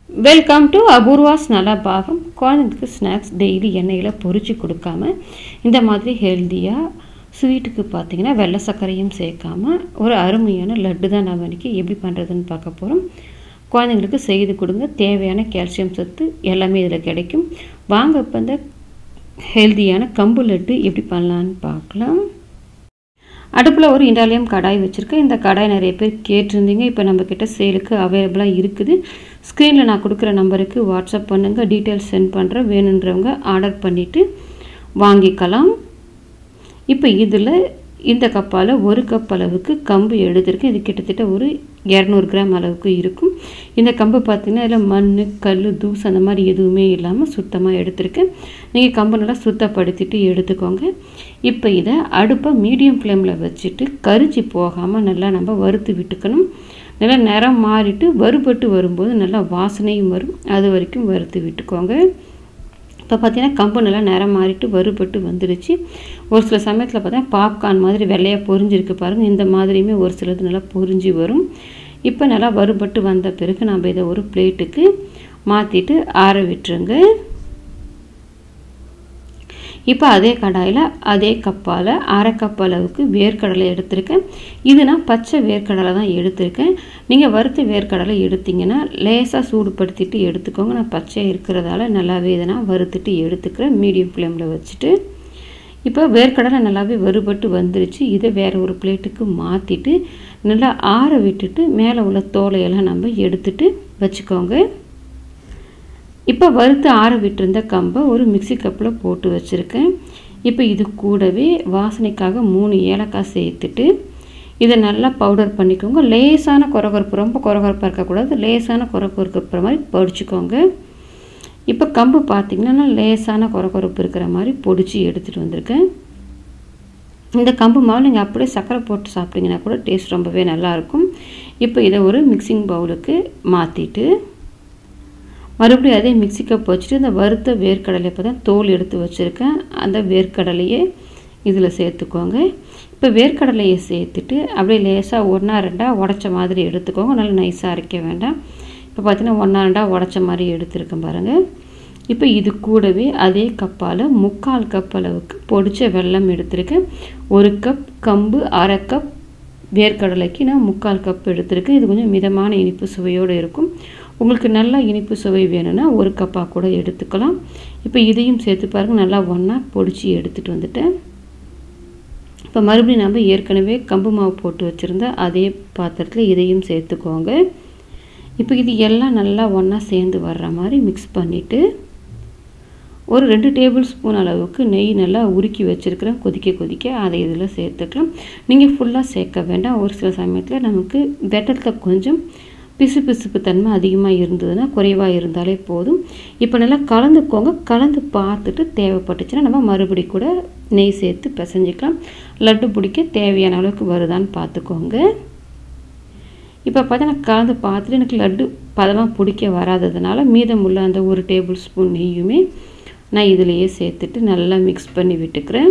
welcome to Apoorva's நலபாகம் குழந்தைங்களுக்கு snacks daily எண்ணெயில் பொரிச்சு கொடுக்காம இந்த மாதிரி ஹெல்த்தியாக ஸ்வீட்டுக்கு பார்த்தீங்கன்னா வெள்ளை சர்க்கரையும் சேர்க்காம ஒரு அருமையான லட்டு தான் நம்ம இன்றைக்கி எப்படி பண்ணுறதுன்னு பார்க்க போகிறோம் குழந்தைங்களுக்கு செய்து கொடுங்க தேவையான கால்சியம் சத்து எல்லாமே இதில் கிடைக்கும் வாங்க இப்போ இந்த ஹெல்த்தியான கம்பு லட்டு எப்படி பண்ணலான்னு பார்க்கலாம் அடுப்பில் ஒரு இண்டாலியம் கடாய் வச்சுருக்கேன் இந்த கடாய் நிறைய பேர் கேட்டிருந்தீங்க இப்போ நம்மக்கிட்ட சேலுக்கு அவைலபிளாக இருக்குது ஸ்க்ரீனில் நான் கொடுக்குற நம்பருக்கு வாட்ஸ்அப் பண்ணுங்கள் டீட்டெயில்ஸ் சென்ட் பண்ணுறேன் வேணுன்றவங்க ஆர்டர் பண்ணிவிட்டு வாங்கிக்கலாம் இப்போ இதில் இந்த கப்பால் ஒரு கப் அளவுக்கு கம்பு எடுத்திருக்கேன் இது கிட்டத்தட்ட ஒரு இரநூறு கிராம் அளவுக்கு இருக்கும் இந்த கம்பு பார்த்திங்கன்னா இதில் மண் கல் தூசு அந்த மாதிரி எதுவுமே இல்லாமல் சுத்தமாக எடுத்திருக்கேன் நீங்கள் கம்பு நல்லா சுத்தப்படுத்திட்டு எடுத்துக்கோங்க இப்போ இதை அடுப்பை மீடியம் ஃப்ளேமில் வச்சுட்டு கரிச்சி போகாமல் நல்லா நம்ம வறுத்து விட்டுக்கணும் நல்லா நிறம் மாறிட்டு வறுபட்டு வரும்போது நல்லா வாசனையும் வரும் அது வரைக்கும் வறுத்து விட்டுக்கோங்க இப்போ பார்த்தீங்கன்னா கம்பு நல்லா நிறம் மாறிட்டு வறுபட்டு வந்துடுச்சு ஒரு சில சமயத்தில் பார்த்தா பாப்கார்ன் மாதிரி வெள்ளையாக பொரிஞ்சிருக்கு பாருங்கள் இந்த மாதிரியுமே ஒரு சிலது நல்லா பொரிஞ்சு வரும் இப்போ நல்லா வறுபட்டு வந்த பிறகு நம்ம இதை ஒரு பிளேட்டுக்கு மாற்றிட்டு ஆற விட்டுருங்க இப்போ அதே கடாயில் அதே கப்பால் அரை கப் அளவுக்கு வேர்க்கடலை எடுத்திருக்கேன் இது நான் பச்சை வேர்க்கடலை தான் எடுத்திருக்கேன் நீங்கள் வறுத்த வேர்க்கடலை எடுத்திங்கன்னா லேசாக சூடுபடுத்திட்டு எடுத்துக்கோங்க நான் பச்சையாக இருக்கிறதால நல்லாவே இதை நான் வறுத்துட்டு எடுத்துக்கிறேன் மீடியம் ஃப்ளேமில் வச்சுட்டு இப்போ வேர்க்கடலை நல்லாவே வறுபட்டு வந்துருச்சு இதை வேறு ஒரு பிளேட்டுக்கு மாற்றிட்டு நல்லா ஆற விட்டுட்டு மேலே உள்ள தோலையெல்லாம் நம்ம எடுத்துட்டு வச்சுக்கோங்க இப்போ வறுத்து ஆற விட்டிருந்த கம்பை ஒரு மிக்சி கப்பில் போட்டு வச்சுருக்கேன் இப்போ இது கூடவே வாசனைக்காக மூணு ஏலக்காய் சேர்த்துட்டு இதை நல்லா பவுடர் பண்ணிக்கோங்க லேசான குறகுறப்பு ரொம்ப குறகுறப்பாக இருக்கக்கூடாது லேசான குறகுறப்பு இருக்கிற மாதிரி பொடிச்சிக்கோங்க இப்போ கம்பு பார்த்திங்கன்னா லேசான குறகுறப்பு இருக்கிற மாதிரி பொடிச்சு எடுத்துகிட்டு வந்திருக்கேன் இந்த கம்பு மாவு நீங்கள் அப்படியே சர்க்கரை போட்டு சாப்பிட்டீங்கன்னா கூட டேஸ்ட் ரொம்பவே நல்லாயிருக்கும் இப்போ இதை ஒரு மிக்சிங் பவுலுக்கு மாற்றிட்டு மறுபடியும் அதே மிக்சி கப் வச்சுட்டு இந்த வறுத்த வேர்க்கடலை இப்போ தான் தோல் எடுத்து வச்சுருக்கேன் அந்த வேர்க்கடலையே இதில் சேர்த்துக்கோங்க இப்போ வேர்க்கடலையை சேர்த்துட்டு அப்படியே லேசாக ஒன்றா ரெண்டாக உடச்ச மாதிரி எடுத்துக்கோங்க நல்லா நைஸாக அரைக்க வேண்டாம் இப்போ பார்த்தீங்கன்னா ஒன்றா ரெண்டாக உடச்ச மாதிரி எடுத்துருக்கேன் பாருங்கள் இப்போ இது கூடவே அதே கப்பால் முக்கால் கப் அளவுக்கு பொடிச்ச வெல்லம் எடுத்திருக்கேன் ஒரு கப் கம்பு அரை கப் வேர்க்கடலைக்கு நான் முக்கால் கப் எடுத்திருக்கேன் இது கொஞ்சம் மிதமான இனிப்பு சுவையோடு இருக்கும் உங்களுக்கு நல்லா இனிப்பு சுவை வேணும்னா ஒரு கப்பாக கூட எடுத்துக்கலாம் இப்போ இதையும் சேர்த்து பாருங்கள் நல்லா ஒன்றா பொடிச்சு எடுத்துகிட்டு வந்துட்டேன் இப்போ மறுபடியும் நம்ம ஏற்கனவே கம்பு மாவு போட்டு வச்சுருந்த அதே பாத்திரத்தில் இதையும் சேர்த்துக்கோங்க இப்போ இது எல்லாம் நல்லா ஒன்றா சேர்ந்து வர்ற மாதிரி மிக்ஸ் பண்ணிவிட்டு ஒரு ரெண்டு டேபிள் ஸ்பூன் அளவுக்கு நெய் நல்லா உருக்கி வச்சுருக்கிறேன் கொதிக்க கொதிக்க அதை இதில் சேர்த்துக்கலாம் நீங்கள் ஃபுல்லாக சேர்க்க வேண்டாம் ஒரு சில சமயத்தில் நமக்கு வெட்டத்தில் கொஞ்சம் பிசு பிசுப்பு தன்மை அதிகமாக இருந்ததுன்னா குறைவாக இருந்தாலே போதும் இப்போ நல்லா கலந்துக்கோங்க கலந்து பார்த்துட்டு தேவைப்பட்டுச்சுன்னா நம்ம மறுபடி கூட நெய் சேர்த்து பிசைஞ்சிக்கலாம் லட்டு பிடிக்க தேவையான அளவுக்கு வருதான்னு பார்த்துக்கோங்க இப்போ பார்த்தா நான் கலந்து பார்த்துட்டு எனக்கு லட்டு பதமாக பிடிக்க வராததுனால மீதமுள்ள அந்த ஒரு டேபிள் ஸ்பூன் நெய்யுமே நான் இதிலையே சேர்த்துட்டு நல்லா மிக்ஸ் பண்ணி விட்டுக்கிறேன்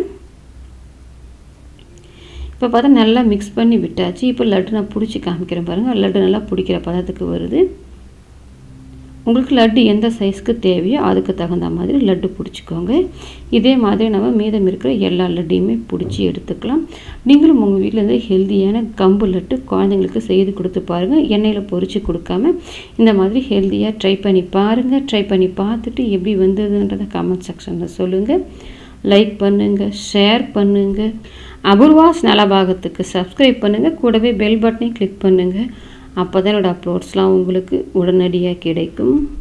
இப்போ பார்த்தா நல்லா மிக்ஸ் பண்ணி விட்டாச்சு இப்போ லட்டு நான் பிடிச்சி காமிக்கிறேன் பாருங்கள் லட்டு நல்லா பிடிக்கிற பதத்துக்கு வருது உங்களுக்கு லட்டு எந்த சைஸ்க்கு தேவையோ அதுக்கு தகுந்த மாதிரி லட்டு பிடிச்சிக்கோங்க இதே மாதிரி நம்ம மீதம் இருக்கிற எல்லா லட்டையுமே பிடிச்சி எடுத்துக்கலாம் நீங்களும் உங்கள் வீட்டில் இருந்து ஹெல்த்தியான கம்பு லட்டு குழந்தைங்களுக்கு செய்து கொடுத்து பாருங்கள் எண்ணெயில் பொரித்து கொடுக்காம இந்த மாதிரி ஹெல்த்தியாக ட்ரை பண்ணி பாருங்கள் ட்ரை பண்ணி பார்த்துட்டு எப்படி வந்ததுன்றதை கமெண்ட் செக்ஷனில் சொல்லுங்கள் லைக் பண்ணுங்கள் ஷேர் பண்ணுங்கள் அபூர்வாஸ் நலபாகத்துக்கு சப்ஸ்கிரைப் பண்ணுங்கள் கூடவே பெல் பட்டனையும் கிளிக் பண்ணுங்கள் அப்போ தான் என்னோடய அப்லோட்ஸ்லாம் உங்களுக்கு உடனடியாக கிடைக்கும்